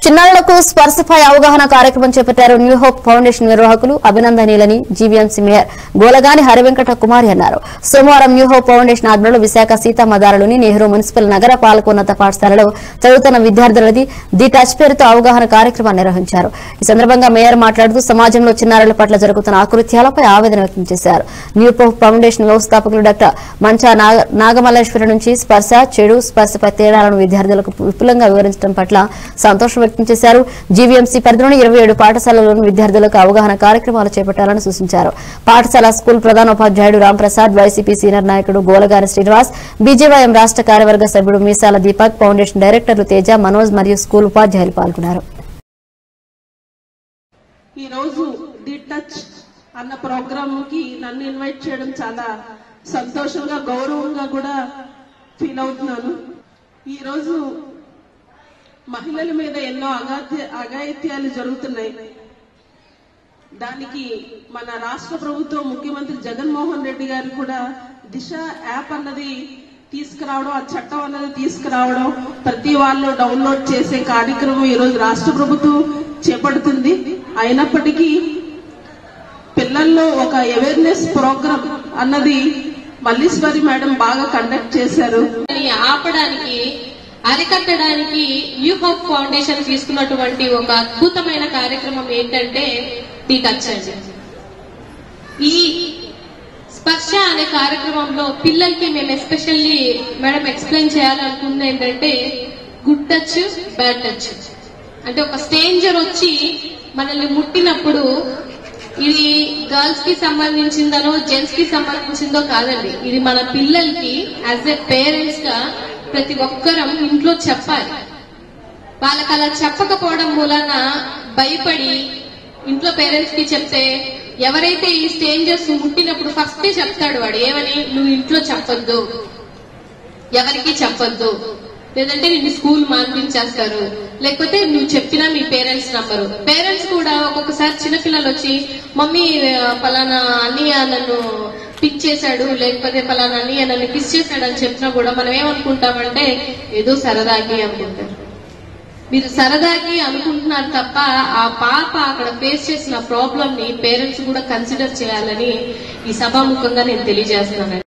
చిన్నారులకు స్పర్శపై అవగాహన కార్యక్రమం చేపట్టారు న్యూ హోప్ ఫౌండేషన్ నిర్వాహకులు అభినందనీయులని జీవీఎంసీ మేయర్ గోలగాని హరివెంకట కుమారి అన్నారు సోమవారం న్యూ హోప్ ఫౌండేషన్ ఆధ్వర్యంలో విశాఖ సీతామదారులోని నెహ్రూ మున్సిపల్ నగర పాలకోన్నత పాఠశాలలో చదువుతున్న విద్యార్థులది ది టచ్ పేరుతో అవగాహన కార్యక్రమాన్ని నిర్వహించారు ఈ సందర్భంగా మేయర్ మాట్లాడుతూ సమాజంలో చిన్నారుల పట్ల జరుగుతున్న ఆకృత్యాలపై ఆవేదన వ్యక్తం చేశారు న్యూ హోప్ ఫౌండేషన్ వ్యవస్థాపకులు డాక్టర్ మంచా నాగ- నాగమల్లేశ్వరి నుంచి స్పర్శ చెడు స్పర్శపై తేడాలను విద్యార్థులకు విపులంగా వివరించడం పట్ల సంతోషం వ్యక్తం చేశారు జీవీఎంసీ పరిధిలోని ఇరవై ఏడు పాఠశాలలోని విద్యార్థులకు అవగాహన కార్యక్రమాలు చేపట్టాలని సూచించారు పాఠశాల స్కూల్ ప్రధానోపాధ్యాయుడు రాంప్రసాద్ వైసీపీ సీనియర్ నాయకుడు గోలగారి శ్రీనివాస్ బీజేవైఎం రాష్ట్ర కార్యవర్గ సభ్యుడు మీసాల దీపక్ ఫౌండేషన్ డైరెక్టర్లు తేజ మనోజ్ మరియు స్కూల్ ఉపాధ్యాయులు పాల్గొన్నారు ఈరోజు ది టచ్ అన్న ప్రోగ్రామ్ కి నన్ను ఇన్వైట్ చేయడం చాలా సంతోషంగా గౌరవంగా కూడా ఫీల్ అవుతున్నాను ఈరోజు మహిళల మీద ఎన్నో అగాధ్య అఘాయిత్యాలు జరుగుతున్నాయి దానికి మన రాష్ట్ర ప్రభుత్వం ముఖ్యమంత్రి జగన్మోహన్ రెడ్డి గారు కూడా దిశ యాప్ అన్నది తీసుకురావడం ఆ చట్టం అన్నది తీసుకురావడం ప్రతి వాళ్ళు డౌన్లోడ్ చేసే కార్యక్రమం ఈరోజు రాష్ట్ర ప్రభుత్వం చేపడుతుంది అయినప్పటికీ పిల్లల్లో ఒక అవేర్నెస్ ప్రోగ్రామ్ అన్నది మల్లీశ్వరి మేడం బాగా కండక్ట్ చేశారు దాన్ని ఆపడానికి అరికట్టడానికి న్యూ హోప్ ఫౌండేషన్ తీసుకున్నటువంటి ఒక అద్భుతమైన కార్యక్రమం ఏంటంటే ది టచ్ అండి ఈ స్పర్శ అనే కార్యక్రమంలో పిల్లలకి మేము ఎస్పెషల్లీ మేడం ఎక్స్ప్లెయిన్ చేయాలనుకుంది ఏంటంటే గుడ్ టచ్ బ్యాడ్ టచ్ అంటే ఒక స్ట్రేంజర్ వచ్చి మనల్ని ముట్టినప్పుడు ఇది గర్ల్స్ కి సంబంధించిందనో జెంట్స్ కి సంబంధించిందో కాదండి ఇది మన పిల్లలకి యాజ్ ఎ పేరెంట్స్ గా ప్రతి ఒక్కరం ఇంట్లో చెప్పాలి వాళ్ళకి అలా చెప్పకపోవడం మూలన భయపడి ఇంట్లో పేరెంట్స్ కి చెప్తే ఎవరైతే ఈ స్టేంజర్స్ ముట్టినప్పుడు ఫస్ట్ చెప్తాడు వాడు ఏమని నువ్వు ఇంట్లో చెప్పొద్దు ఎవరికి చెప్పొద్దు లేదంటే నిన్ను స్కూల్ మాన్పించేస్తారు లేకపోతే నువ్వు చెప్పినా మీ పేరెంట్స్ నంబరు పేరెంట్స్ కూడా ఒక్కొక్కసారి చిన్నపిల్లలు వచ్చి మమ్మీ ఆ, పలానా అన్నయ్య నన్ను పిక్ చేశాడు లేకపోతే పలానా అన్నయ్య నన్ను కిస్ చేశాడు అని చెప్పినా కూడా మనం ఏమనుకుంటామంటే ఏదో సరదాకి అనుకుంటాం మీరు సరదాకి అనుకుంటున్నారు తప్ప ఆ పాప అక్కడ ఫేస్ చేసిన ప్రాబ్లం ని పేరెంట్స్ కూడా కన్సిడర్ చేయాలని ఈ సభాముఖంగా నేను తెలియజేస్తున్నాను